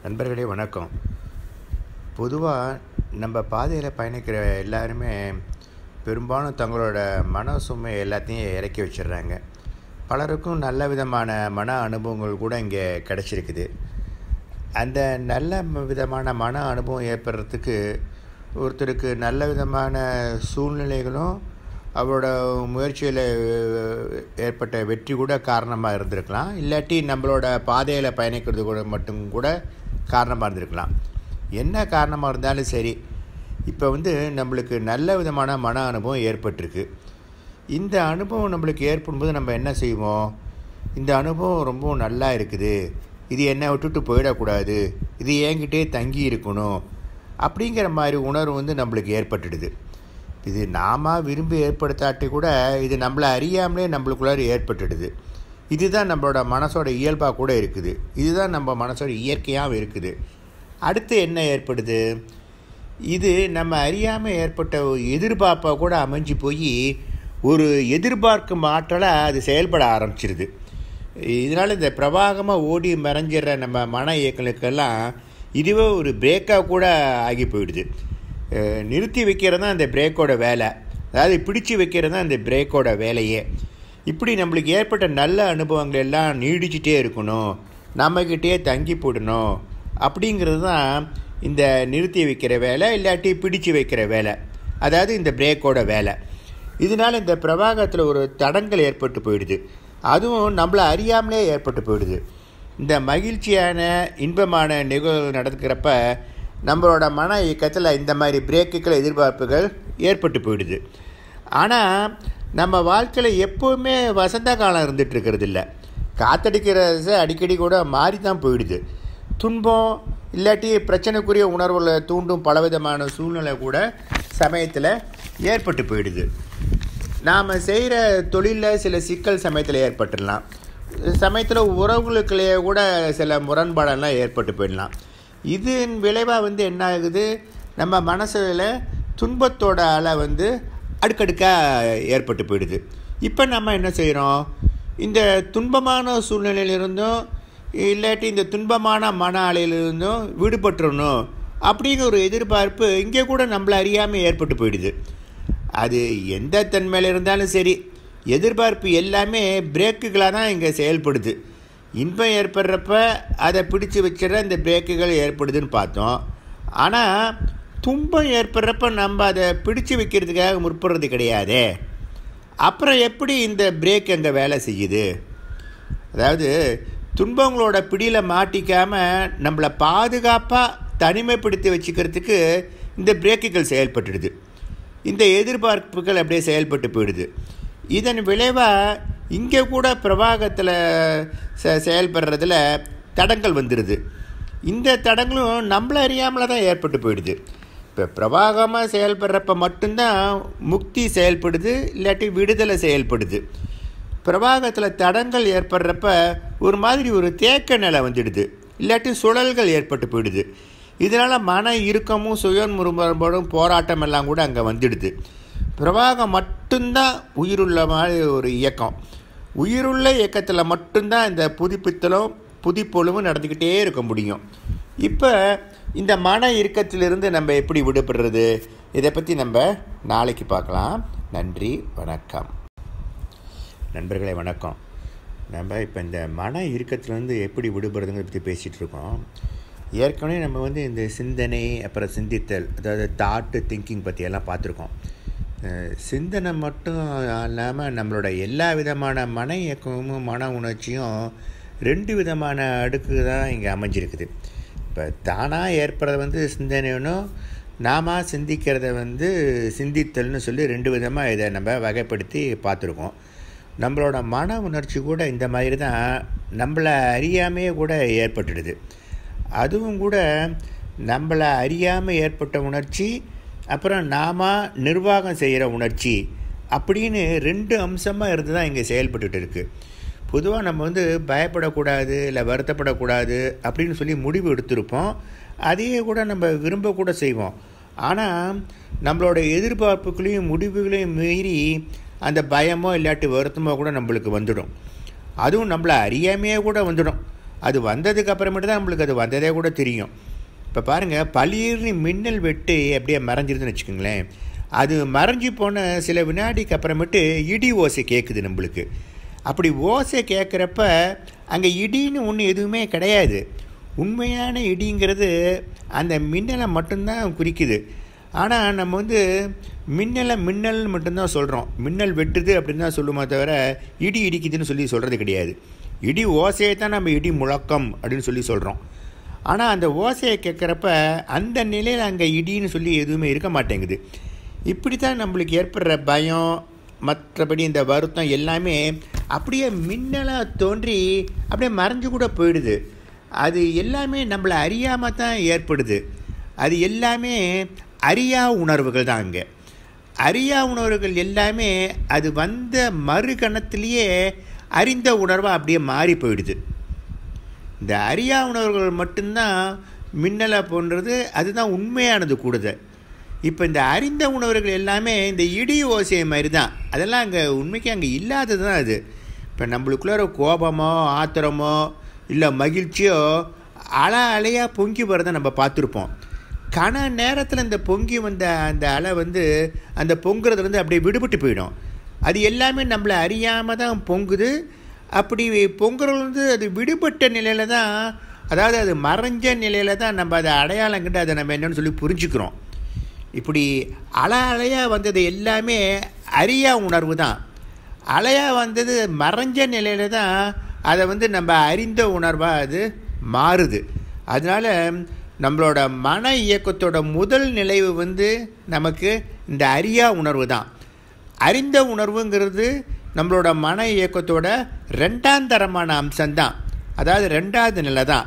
நண்பர்களே வணக்கம் பொதுவாக நம்ம பாதையில் பயணிக்கிற எல்லாருமே பெரும்பாலும் தங்களோட மன சுமை எல்லாத்தையும் இறக்கி வச்சிடுறாங்க பலருக்கும் நல்ல விதமான மன அனுபவங்கள் கூட இங்கே கிடச்சிருக்குது அந்த நல்ல ம- விதமான மன அனுபவம் ஏற்படுறதுக்கு ஒருத்தருக்கு நல்ல விதமான சூழ்நிலைகளும் அவரோட முயற்சியில் ஏற்பட்ட வெற்றி கூட காரணமாக இருந்திருக்கலாம் இல்லாட்டி நம்மளோட பாதையில் பயணிக்கிறது கூட மட்டும் கூட காரணமாக இருந்திருக்கலாம் என்ன காரணமாக இருந்தாலும் சரி இப்போ வந்து நம்மளுக்கு நல்ல விதமான மன அனுபவம் ஏற்பட்டிருக்கு இந்த அனுபவம் நம்மளுக்கு ஏற்படும்போது நம்ம என்ன செய்வோம் இந்த அனுபவம் ரொம்ப நல்லா இருக்குது இது என்னை விட்டுட்டு போயிடக்கூடாது இது என்கிட்டே தங்கி இருக்கணும் அப்படிங்கிற மாதிரி உணர்வு வந்து நம்மளுக்கு ஏற்பட்டுடுது இது நாம விரும்பி ஏற்படுத்தாட்டி கூட இது நம்மளை அறியாமலே நம்மளுக்குள்ளார ஏற்பட்டுடுது இதுதான் நம்மளோட மனசோட இயல்பாக கூட இருக்குது இதுதான் நம்ம மனசோட இயற்கையாகவும் இருக்குது அடுத்து என்ன ஏற்படுது இது நம்ம அறியாமல் ஏற்பட்ட ஒரு எதிர்பார்ப்பாக கூட அமைஞ்சு போய் ஒரு எதிர்பார்க்கும் ஆற்றலாக அது செயல்பட ஆரம்பிச்சிருது இதனால் இந்த பிரவாகமாக ஓடி மறைஞ்சிடுற நம்ம மன இயக்கங்களுக்கெல்லாம் இதுவே ஒரு பிரேக்காக கூட ஆகி போயிடுது அஹ் நிறுத்தி வைக்கிறது தான் அந்த பிரேக்கோட வேலை அதாவது பிடிச்சு வைக்கிறது தான் அந்த பிரேக்கோட வேலையே இப்படி நம்மளுக்கு ஏற்பட்ட நல்ல அனுபவங்கள் எல்லாம் நீடிச்சிட்டே இருக்கணும் நம்மக்கிட்டே தங்கி போடணும் அப்படிங்கிறது தான் இந்த நிறுத்தி வைக்கிற வேலை இல்லாட்டி பிடிச்சு வைக்கிற வேலை அதாவது இந்த பிரேக்கோட வேலை இதனால் இந்த பிரவாகத்தில் ஒரு தடங்கள் ஏற்பட்டு போயிடுது அதுவும் நம்மளை அறியாமலே ஏற்பட்டு போயிடுது இந்த மகிழ்ச்சியான இன்பமான நிகழ்வு நடக்கிறப்ப நம்மளோட மன இயக்கத்தில் இந்த மாதிரி பிரேக்குகள் எதிர்பார்ப்புகள் ஏற்பட்டு போயிடுது ஆனால் நம்ம வாழ்க்கையில் எப்போவுமே வசந்த காலம் இருந்துட்டு இருக்கிறது இல்லை காத்தடிக்கிறது அடிக்கடி கூட மாறி தான் போயிடுது துன்பம் இல்லாட்டி பிரச்சனைக்குரிய உணர்வுகளை தூண்டும் பலவிதமான சூழ்நிலை கூட சமயத்தில் ஏற்பட்டு போயிடுது நாம் செய்கிற தொழிலில் சில சிக்கல் சமயத்தில் ஏற்பட்டுடலாம் சமயத்தில் உறவுகளுக்குள்ளேயே கூட சில முரண்பாடெல்லாம் ஏற்பட்டு போயிடலாம் இதன் விளைவாக வந்து என்ன ஆகுது நம்ம மனசில் துன்பத்தோட அலை வந்து அடுக்கடுக்காக ஏற்பட்டு போயிடுது இப்போ நம்ம என்ன செய்கிறோம் இந்த துன்பமான சூழ்நிலையிலிருந்தும் இல்லாட்டி இந்த துன்பமான மன அலையிலிருந்தும் விடுபட்டுறணும் அப்படிங்கிற ஒரு எதிர்பார்ப்பு இங்கே கூட நம்மளை அறியாமல் ஏற்பட்டு போயிடுது அது எந்த தன்மையில் இருந்தாலும் சரி எதிர்பார்ப்பு எல்லாமே பிரேக்குகளாக தான் இங்கே செயல்படுது இன்பம் ஏற்படுறப்ப அதை பிடிச்சு வச்சிட இந்த பிரேக்குகள் ஏற்படுதுன்னு பார்த்தோம் ஆனால் துன்பம் ஏற்படுறப்ப நம்ம அதை பிடிச்சு வைக்கிறதுக்காக முற்படுறது கிடையாதே அப்புறம் எப்படி இந்த பிரேக் அங்கே வேலை செய்யுது அதாவது துன்பங்களோட பிடியில் மாட்டிக்காமல் நம்மளை பாதுகாப்பாக தனிமைப்படுத்தி வச்சுக்கிறதுக்கு இந்த பிரேக்குகள் செயல்பட்டுடுது இந்த எதிர்பார்ப்புகள் அப்படியே செயல்பட்டு போயிடுது இதன் விளைவாக இங்கே கூட பிரவாகத்தில் செ செயல்படுறதுல தடங்கள் வந்துடுது இந்த தடங்களும் நம்மளை அறியாமல தான் ஏற்பட்டு போயிடுது இப்போ பிரவாகமாக செயல்படுறப்ப மட்டும்தான் முக்தி செயல்படுது இல்லாட்டி விடுதலை செயல்படுது பிரவாகத்தில் தடங்கள் ஏற்படுறப்ப ஒரு மாதிரி ஒரு தேக்க நிலை வந்துடுது இல்லாட்டி சுழல்கள் ஏற்பட்டு போயிடுது இதனால் மன இறுக்கமும் சுயன்முறுமுறும் போராட்டம் எல்லாம் கூட அங்கே வந்துடுது பிரவாகம் மட்டும்தான் உயிருள்ள மாதிரி ஒரு இயக்கம் உயிருள்ள இயக்கத்தில் மட்டும்தான் இந்த புதுப்பித்தலும் புதுப்பொழுவும் நடந்துக்கிட்டே இருக்க முடியும் இப்போ இந்த மன இறுக்கத்திலிருந்து நம்ம எப்படி விடுபடுறது இதை பற்றி நம்ம நாளைக்கு பார்க்கலாம் நன்றி வணக்கம் நண்பர்களே வணக்கம் நம்ம இப்போ இந்த மன இறுக்கத்துலேருந்து எப்படி விடுபடுறதுங்கிறத பற்றி பேசிகிட்டு இருக்கோம் ஏற்கனவே நம்ம வந்து இந்த சிந்தனை அப்புறம் சிந்தித்தல் அதாவது தாட்டு திங்கிங் பற்றியெல்லாம் பார்த்துருக்கோம் அஹ் சிந்தனை மட்டும் இல்லாமல் நம்மளோட எல்லா விதமான மன இயக்கமும் மன உணர்ச்சியும் ரெண்டு விதமான அடுக்கு தான் இங்கே அமைஞ்சிருக்குது இப்போ தானாக ஏற்படுறது வந்து சிந்தனைனும் நாம சிந்திக்கிறத வந்து சிந்தித்தல்னு சொல்லி ரெண்டு விதமாக இதை நம்ம வகைப்படுத்தி பார்த்துருக்கோம் நம்மளோட மன உணர்ச்சி கூட இந்த மாதிரி தான் நம்மளை அறியாமையே கூட ஏற்பட்டுடுது அதுவும் கூட நம்மளை அறியாமல் ஏற்பட்ட உணர்ச்சி அப்புறம் நாம நிர்வாகம் செய்கிற உணர்ச்சி அப்படின்னு ரெண்டு அம்சமாக இருந்து தான் இங்கே செயல்பட்டுட்டு இருக்குது பொதுவாக நம்ம வந்து பயப்படக்கூடாது இல்லை வருத்தப்படக்கூடாது அப்படின்னு சொல்லி முடிவு எடுத்திருப்போம் அதையே கூட நம்ம விரும்பக்கூட செய்வோம் ஆனால் நம்மளோட எதிர்பார்ப்புகளையும் முடிவுகளையும் மீறி அந்த பயமோ இல்லாட்டி வருத்தமோ கூட நம்மளுக்கு வந்துடும் அதுவும் நம்மளை அறியாமையே கூட வந்துடும் அது வந்ததுக்கு அப்புறமேட்டு தான் நம்மளுக்கு அது வந்ததே கூட தெரியும் இப்போ பாருங்கள் பளிர்னு மின்னல் வெட்டு அப்படியே மறைஞ்சிருதுன்னு வச்சுக்கோங்களேன் அது மறைஞ்சு போன சில வினாடிக்கு அப்புறமேட்டு இடி ஓசை கேட்குது நம்மளுக்கு அப்படி ஓசை கேட்குறப்ப அங்கே இடின்னு ஒன்று எதுவுமே கிடையாது உண்மையான இடிங்கிறது அந்த மின்னலை மட்டும்தான் குறிக்குது ஆனால் நம்ம வந்து மின்னலை மின்னல் மட்டும்தான் சொல்கிறோம் மின்னல் வெட்டுது அப்படின்னு தான் சொல்லுமே தவிர இடி இடிக்குதுன்னு சொல்லி சொல்கிறது கிடையாது இடி ஓசையை தான் நம்ம இடி முழக்கம் அப்படின்னு சொல்லி சொல்கிறோம் ஆனால் அந்த ஓசையை கேட்குறப்ப அந்த நிலையில் அங்கே இடின்னு சொல்லி எதுவுமே இருக்க மாட்டேங்குது இப்படி தான் நம்மளுக்கு ஏற்படுற பயம் மற்றபடி இந்த வருத்தம் எல்லாமே அப்படியே மின்னலாக தோன்றி அப்படியே மறைஞ்சு கூட போயிடுது அது எல்லாமே நம்மளை அறியாமல் தான் ஏற்படுது அது எல்லாமே அறியா உணர்வுகள் தான் அங்கே அறியா உணர்வுகள் எல்லாமே அது வந்த மறு கணத்திலேயே அறிந்த உணர்வாக அப்படியே மாறி போயிடுது இந்த அறியா உணர்வுகள் மட்டும்தான் மின்னலை போன்றது அதுதான் உண்மையானது கூடுது இப்போ இந்த அறிந்த உணர்வுகள் எல்லாமே இந்த இடி ஓசை மாதிரி தான் அதெல்லாம் அங்கே உண்மைக்கு அங்கே இல்லாதது தான் அது இப்போ நம்மளுக்குள்ள கோபமோ ஆத்திரமோ இல்லை மகிழ்ச்சியோ அலை அலையாக பொங்கி வரதை நம்ம பார்த்துருப்போம் கன நேரத்தில் இந்த பொங்கி வந்த அந்த அலை வந்து அந்த பொங்குறது வந்து அப்படியே விடுபட்டு போயிடும் அது எல்லாமே நம்மளை அறியாமல் தான் பொங்குது அப்படி பொங்குறது வந்து அது விடுபட்ட நிலையில் தான் அதாவது அது மறைஞ்ச நிலையில் தான் நம்ம அதை அடையாளம் கண்டு அதை நம்ம என்னென்னு சொல்லி புரிஞ்சுக்கிறோம் இப்படி அலை அலையாக வந்தது எல்லாமே அறியா உணர்வு தான் அலையாக வந்தது மறைஞ்ச நிலையில் தான் அதை வந்து நம்ம அறிந்த உணர்வாக அது மாறுது அதனால் நம்மளோட மன இயக்கத்தோட முதல் நிலைவு வந்து நமக்கு இந்த அறியா உணர்வு தான் அறிந்த உணர்வுங்கிறது நம்மளோட மன இயக்கத்தோட ரெண்டாம் தரமான அம்சம்தான் அதாவது ரெண்டாவது நிலை தான்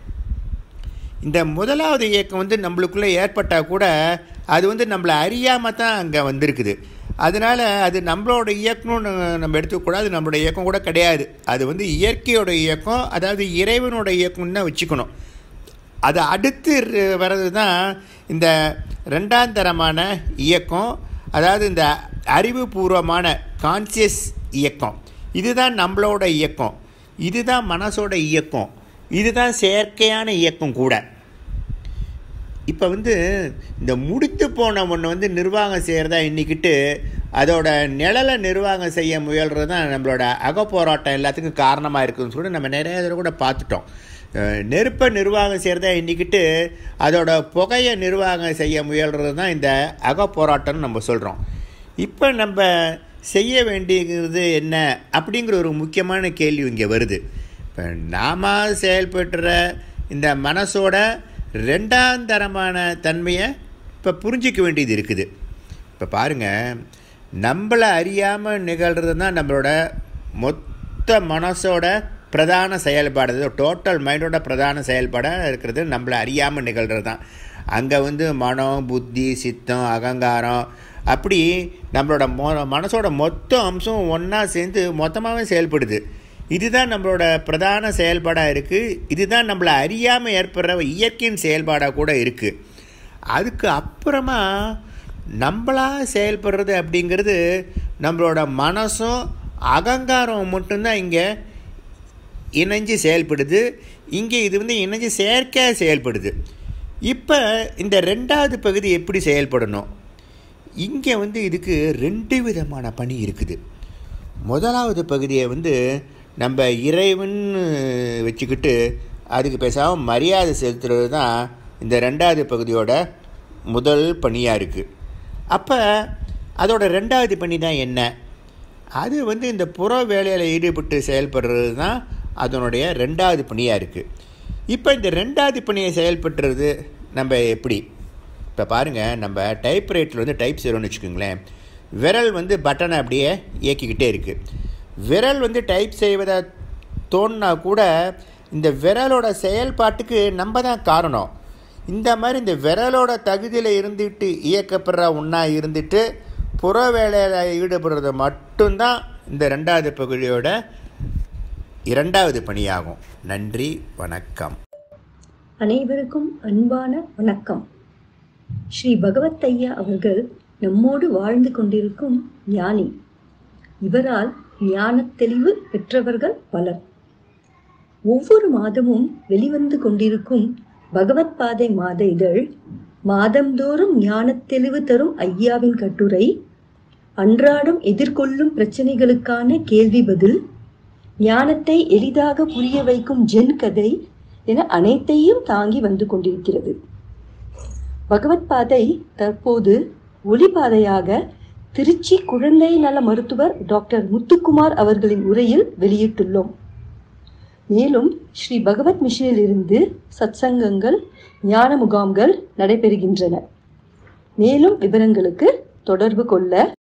இந்த முதலாவது இயக்கம் வந்து நம்மளுக்குள்ளே ஏற்பட்டால் கூட அது வந்து நம்மளை அறியாமல் தான் அங்கே வந்திருக்குது அதனால் அது நம்மளோட இயக்கம்னு நம்ம எடுத்துக்கூடாது நம்மளோட இயக்கம் கூட கிடையாது அது வந்து இயற்கையோட இயக்கம் அதாவது இறைவனோட இயக்கம்னு தான் வச்சுக்கணும் அது அடுத்து வர்றது தான் இந்த ரெண்டாம் தரமான இயக்கம் அதாவது இந்த அறிவுபூர்வமான கான்சியஸ் இயக்கம் இதுதான் நம்மளோட இயக்கம் இதுதான் மனசோட இயக்கம் இதுதான் செயற்கையான இயக்கம் கூட இப்போ வந்து இந்த முடித்து போன ஒன்று வந்து நிர்வாகம் செய்கிறதா எண்ணிக்கிட்டு அதோட நிழலை நிர்வாகம் செய்ய முயல்றது தான் நம்மளோட அகப்போராட்டம் எல்லாத்துக்கும் காரணமாக இருக்குதுன்னு சொல்லிட்டு நம்ம நிறைய தடவை கூட பார்த்துட்டோம் நெருப்பை நிர்வாகம் செய்கிறதா எண்ணிக்கிட்டு அதோட புகையை நிர்வாகம் செய்ய முயல்றது தான் இந்த அகப்போராட்டம்னு நம்ம சொல்கிறோம் இப்போ நம்ம செய்ய வேண்டியது என்ன அப்படிங்கிற ஒரு முக்கியமான கேள்வி இங்கே வருது இப்போ நாம செயல்படுற இந்த மனசோட ரெண்டாம் தரமான தன்மையை இப்போ புரிஞ்சிக்க வேண்டியது இருக்குது இப்போ பாருங்கள் நம்மளை அறியாமல் நிகழ்கிறது தான் நம்மளோட மொத்த மனசோட பிரதான செயல்பாடு டோட்டல் மைண்டோட பிரதான செயல்பாடாக இருக்கிறது நம்மளை அறியாமல் நிகழ்கிறது தான் அங்கே வந்து மனம் புத்தி சித்தம் அகங்காரம் அப்படி நம்மளோட மொ மனசோட மொத்த அம்சம் ஒன்றா சேர்ந்து மொத்தமாகவே செயல்படுது இதுதான் நம்மளோட பிரதான செயல்பாடாக இருக்குது இதுதான் நம்மளை அறியாமல் ஏற்படுற இயற்கையின் செயல்பாடாக கூட இருக்குது அதுக்கு அப்புறமா நம்மளாக செயல்படுறது அப்படிங்கிறது நம்மளோட மனசும் அகங்காரம் மட்டும்தான் இங்கே இணைஞ்சு செயல்படுது இங்கே இது வந்து இணைஞ்சு செயற்கையாக செயல்படுது இப்போ இந்த ரெண்டாவது பகுதி எப்படி செயல்படணும் இங்கே வந்து இதுக்கு ரெண்டு விதமான பணி இருக்குது முதலாவது பகுதியை வந்து நம்ம இறைவன் வச்சுக்கிட்டு அதுக்கு பேசாமல் மரியாதை செலுத்துறது தான் இந்த ரெண்டாவது பகுதியோட முதல் பணியாக இருக்குது அப்போ அதோட ரெண்டாவது பணி தான் என்ன அது வந்து இந்த புற வேலையில் ஈடுபட்டு செயல்படுறது தான் அதனுடைய ரெண்டாவது பணியாக இருக்குது இப்போ இந்த ரெண்டாவது பணியை செயல்பட்டுறது நம்ம எப்படி இப்போ பாருங்கள் நம்ம டைப் ரைட்டில் வந்து டைப் செய்கிறோம்னு வச்சுக்கோங்களேன் விரல் வந்து பட்டனை அப்படியே இயக்கிக்கிட்டே இருக்குது விரல் வந்து டைப் செய்வதை தோணுனா கூட இந்த விரலோட செயல்பாட்டுக்கு நம்ம தான் காரணம் இந்த மாதிரி இந்த விரலோட தகுதியில் இருந்துட்டு இயக்கப்படுற ஒன்றா இருந்துட்டு புற வேலையில் ஈடுபடுறது மட்டும்தான் இந்த ரெண்டாவது பகுதியோட இரண்டாவது பணியாகும் நன்றி வணக்கம் அனைவருக்கும் அன்பான வணக்கம் ஸ்ரீ பகவத் ஐயா அவர்கள் நம்மோடு வாழ்ந்து கொண்டிருக்கும் ஞானி இவரால் ஞானத் தெளிவு பெற்றவர்கள் பலர் ஒவ்வொரு மாதமும் வெளிவந்து கொண்டிருக்கும் பகவத் பாதை மாத இதழ் மாதந்தோறும் ஞானத் தெளிவு தரும் ஐயாவின் கட்டுரை அன்றாடம் எதிர்கொள்ளும் பிரச்சனைகளுக்கான கேள்வி பதில் ஞானத்தை எளிதாக புரிய வைக்கும் ஜென் கதை என அனைத்தையும் தாங்கி வந்து கொண்டிருக்கிறது பகவத் பாதை தற்போது ஒளிபாதையாக திருச்சி குழந்தை நல மருத்துவர் டாக்டர் முத்துக்குமார் அவர்களின் உரையில் வெளியிட்டுள்ளோம் மேலும் ஸ்ரீ பகவத் மிஷனிலிருந்து சத்சங்கங்கள் ஞான முகாம்கள் நடைபெறுகின்றன மேலும் விவரங்களுக்கு தொடர்பு கொள்ள